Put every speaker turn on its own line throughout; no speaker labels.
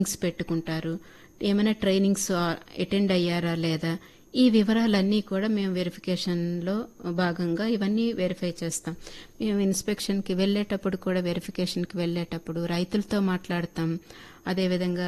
Meetings పెట్టుకుంటారు ఏమైనా trainings attend అయ్యారా లేదా ఈ వివరాలన్నీ కూడా మేము వెరిఫికేషన్లో భాగంగా ఇవన్నీ వెరిఫై చేస్తాం మేము ఇన్స్పెక్షన్కి వెళ్ళేటప్పుడు కూడా వెరిఫికేషన్కి వెళ్ళేటప్పుడు రైతులతో మాట్లాడతాం అదేవిధంగా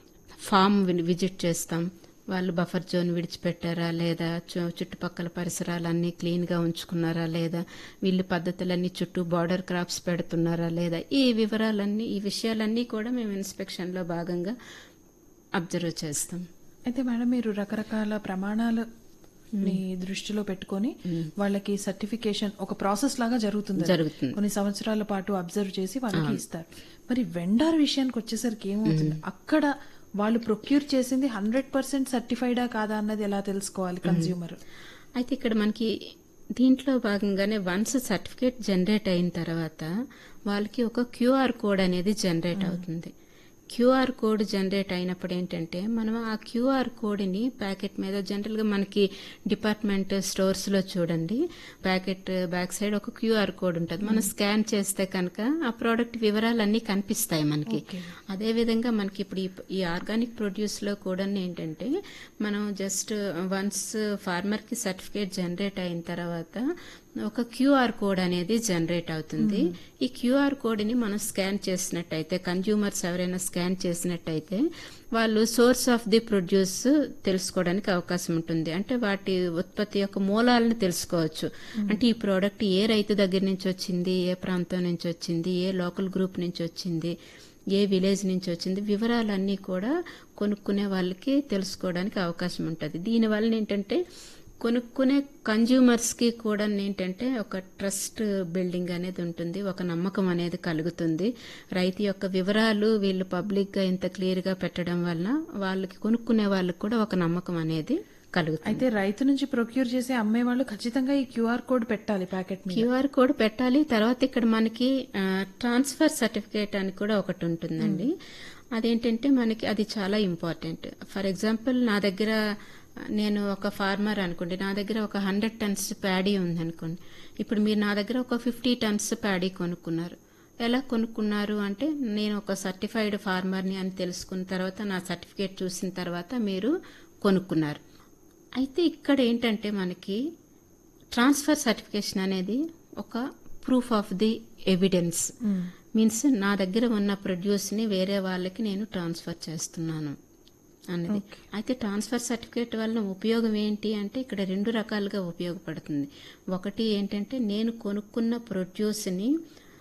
ఫామ్ వి- విజిట్ చేస్తాం వాళ్ళు బఫర్ జోన్ విడిచిపెట్టారా లేదా చు- చుట్టుపక్కల పరిసరాలన్నీ క్లీన్గా ఉంచుకున్నారా లేదా వీళ్ళు పద్ధతులన్నీ చుట్టూ బార్డర్ క్రాప్స్ పెడుతున్నారా లేదా ఈ వివరాలన్నీ ఈ విషయాలన్నీ కూడా మేము ఇన్స్పెక్షన్లో భాగంగా అబ్జర్వ్ చేస్తాం
అయితే మేడం మీరు రకరకాల ప్రమాణాలు ని దృష్టిలో పెట్టుకొని వాళ్ళకి సర్టిఫికేషన్ ఒక ప్రాసెస్ లాగా జరుగుతుంది అది.
జరుగుతుంది.
కొన్ని సంవత్సరాల పాటు అబ్జర్వ్ చేసి వాళ్ళకి ఇస్తారు మరి వెండార్ విషయానికి వచ్చేసరికి ఏమవుతుంది అక్కడ వాళ్ళు ప్రొక్యూర్ చేసింది హండ్రెడ్ పర్సెంట్ సర్టిఫైడా కాదా అన్నది ఎలా తెలుసుకోవాలి కన్స్యూమర్
అయితే ఇక్కడ మనకి దీంట్లో భాగంగానే వన్స్ సర్టిఫికేట్ జనరేట్ అయిన తర్వాత వాళ్ళకి ఒక క్యూఆర్ కోడ్ అనేది జనరేట్ అవుతుంది క్యూఆర్ కోడ్ జనరేట్ అయినప్పుడు ఏంటంటే మనం ఆ క్యూఆర్ కోడ్ని ప్యాకెట్ మీద జనరల్గా మనకి డిపార్ట్మెంట్ స్టోర్స్లో చూడండి ప్యాకెట్ బ్యాక్ సైడ్ ఒక క్యూఆర్ కోడ్ ఉంటుంది మనం స్కాన్ చేస్తే కనుక ఆ ప్రోడక్ట్ వివరాలన్నీ కనిపిస్తాయి మనకి అదే విధంగా మనకి ఇప్పుడు ఈ- ఈ ఆర్గానిక్ ప్రొడ్యూస్ లో కూడా ఏంటంటే మనం జస్ట్ వన్స్ ఫార్మర్ కి సర్టిఫికేట్ జనరేట్ అయిన తర్వాత ఒక క్యూఆర్ కోడ్ అనేది జనరేట్ అవుతుంది ఈ క్యూఆర్ కోడ్ ని మనం స్కాన్ చేసినట్టయితే కన్జ్యూమర్స్ ఎవరైనా స్కాన్ చేసినట్టయితే వాళ్ళు సోర్స్ ఆఫ్ ది ప్రొడ్యూస్ తెలుసుకోవడానికి అవకాశం ఉంటుంది అంటే వాటి ఉత్పత్తి యొక్క మూలాలను తెలుసుకోవచ్చు అంటే ఈ ప్రోడక్ట్ ఏ రైతు దగ్గర నుంచి వచ్చింది ఏ ప్రాంతం నుంచి వచ్చింది ఏ లోకల్ గ్రూప్ నుంచి వచ్చింది ఏ విలేజ్ నుంచి వచ్చింది వివరాలన్నీ కూడా కొనుక్కునే వాళ్ళకి తెలుసుకోవడానికి అవకాశం ఉంటుంది దీనివల్ల ఏంటంటే కొనుక్కునే కన్జ్యూమర్స్ కి కూడా ఏంటంటే ఒక ట్రస్ట్ బిల్డింగ్ అనేది ఉంటుంది ఒక నమ్మకం అనేది కలుగుతుంది రైతు యొక్క వివరాలు వీళ్ళు పబ్లిక్ గా ఇంత క్లియర్ గా పెట్టడం వలన వాళ్ళకి కొనుక్కునే వాళ్ళకి కూడా ఒక నమ్మకం అనేది కలుగుతుంది
అయితే రైతు నుంచి ప్రొక్యూర్ చేసే అమ్మే వాళ్ళు ఖచ్చితంగా ఈ క్యూఆర్ కోడ్ పెట్టాలి ప్యాకెట్ మీద
క్యూఆర్ కోడ్ పెట్టాలి తర్వాత ఇక్కడ మనకి ఆ, ట్రాన్స్ఫర్ సర్టిఫికేట్ అని కూడా ఒకటి ఉంటుందండి అదేంటంటే మనకి అది చాలా ఇంపార్టెంట్ ఫర్ ఎగ్జాంపుల్ నా దగ్గర ఆ, నేను ఒక ఫార్మర్ అనుకోండి నా దగ్గర ఒక హండ్రెడ్ టన్స్ ప్యాడీ ఉందనుకోండి ఇప్పుడు మీరు నా దగ్గర ఒక ఫిఫ్టీ టన్స్ ప్యాడీ కొనుక్కున్నారు ఎలా కొనుక్కున్నారు అంటే నేను ఒక సర్టిఫైడ్ ఫార్మర్ని అని తెలుసుకున్న తర్వాత నా సర్టిఫికేట్ చూసిన తర్వాత మీరు కొనుక్కున్నారు అయితే ఇక్కడ ఏంటంటే మనకి ట్రాన్స్ఫర్ సర్టిఫికేషన్ అనేది ఒక proof of the evidence means నా దగ్గర ఉన్న ప్రొడ్యూస్ ని వేరే వాళ్ళకి నేను ట్రాన్స్ఫర్ చేస్తున్నాను అన్నది అయితే ట్రాన్స్ఫర్ సర్టిఫికేట్ వల్ల ఉపయోగం ఏంటి అంటే ఇక్కడ రెండు రకాలుగా ఉపయోగపడుతుంది ఒకటి ఏంటంటే నేను కొనుక్కున్న ప్రొడ్యూస్ ని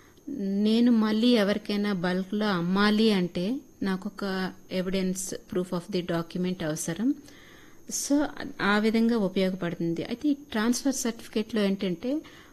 నేను మళ్ళీ ఎవరికైనా బల్క్ లో అమ్మాలి అంటే నాకు ఒక evidence proof of the document అవసరం సో ఆ విధంగా ఉపయోగపడుతుంది అయితే ఈ ట్రాన్స్ఫర్ సర్టిఫికేట్ లో ఏంటంటే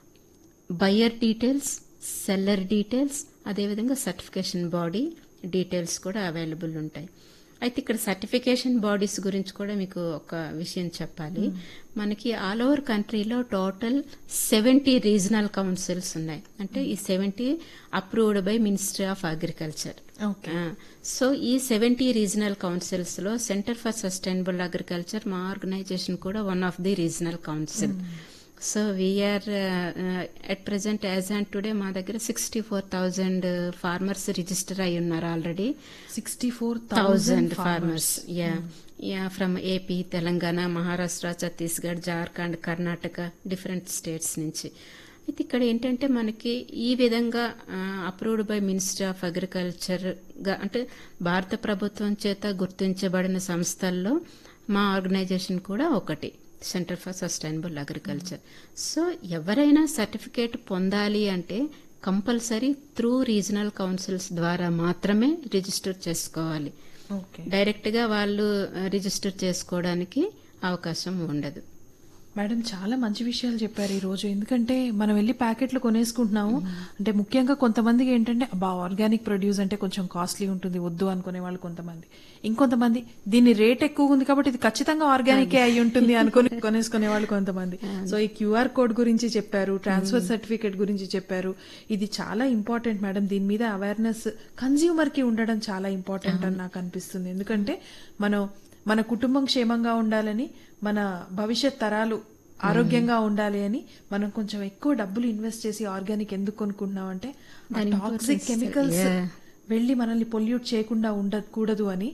బయ్యర్ డీటెయిల్స్ సెల్లర్ డీటెయిల్స్ అదేవిధంగా సర్టిఫికేషన్ బాడీ డీటెయిల్స్ కూడా అవైలబుల్ ఉంటాయి అయితే ఇక్కడ సర్టిఫికేషన్ బాడీస్ గురించి కూడా మీకు ఒక విషయం చెప్పాలి మనకి ఆల్ ఓవర్ కంట్రీలో టోటల్ సెవెంటీ రీజనల్ కౌన్సిల్స్ ఉన్నాయి అంటే ఈ seventy approved by ministry of agriculture
okay
ah, so ఈ సెవెంటీ రీజనల్ కౌన్సిల్స్ లో సెంటర్ ఫర్ సస్టైనబుల్ అగ్రికల్చర్ మా ఆర్గనైజేషన్ కూడా one of the regional council so we are at present as and today మా దగ్గర sixty four thousand farmers register అయి ఉన్నారు already
sixty four
thousand farmers yeah yeah from AP Telangana Maharashtra Chhattisgarh Jharkhand Karnataka different states నుంచి అయితే ఇక్కడ ఏంటంటే మనకి ఈ విధంగా approved by ministry of agriculture గా అంటే భారత ప్రభుత్వం చేత గుర్తించబడిన సంస్థల్లో మా ఆర్గనైజేషన్ కూడా ఒకటి centre for sustainable agriculture so ఎవరైనా సర్టిఫికేట్ పొందాలి అంటే కంపల్సరీ త్రూ రీజనల్ కౌన్సిల్స్ ద్వారా మాత్రమే రిజిస్టర్ చేసుకోవాలి
ఓకే
డైరెక్ట్ గా వాళ్ళు ఆ, రిజిస్టర్ చేసుకోవడానికి అవకాశం ఉండదు
మేడం చాలా మంచి విషయాలు చెప్పారు ఈ రోజు ఎందుకంటే మనం వెళ్ళి ప్యాకెట్లు కొనేసుకుంటున్నాము అంటే ముఖ్యంగా కొంతమందికి ఏంటంటే అబ్బా ఆర్గానిక్ ప్రొడ్యూస్ అంటే కొంచెం కాస్ట్లీ ఉంటుంది వద్దు అనుకునే వాళ్ళు కొంతమంది ఇంకొంతమంది దీని రేట్ ఎక్కువ ఉంది కాబట్టి ఇది ఖచ్చితంగా ఆర్గానిక్ అయి ఉంటుంది అనుకుని కొనేసుకునే వాళ్ళు కొంతమంది సో ఈ క్యూఆర్ కోడ్ గురించి చెప్పారు ట్రాన్స్ఫర్ సర్టిఫికేట్ గురించి చెప్పారు ఇది చాలా ఇంపార్టెంట్ మేడం దీని మీద అవేర్నెస్ కన్స్యూమర్ కి ఉండడం చాలా ఇంపార్టెంట్ అని నాకు అనిపిస్తుంది ఎందుకంటే మనం మన కుటుంబం క్షేమంగా ఉండాలని మన భవిష్యత్ తరాలు ఆరోగ్యంగా ఉండాలి అని మనం కొంచెం ఎక్కువ డబ్బులు ఇన్వెస్ట్ చేసి ఆర్గానిక్ ఎందుకు కొనుక్కుంటున్నాం అంటే టాక్సిక్ కెమికల్స్ వెళ్ళి మనల్ని పొల్యూట్ చేయకుండా ఉండకూడదు అని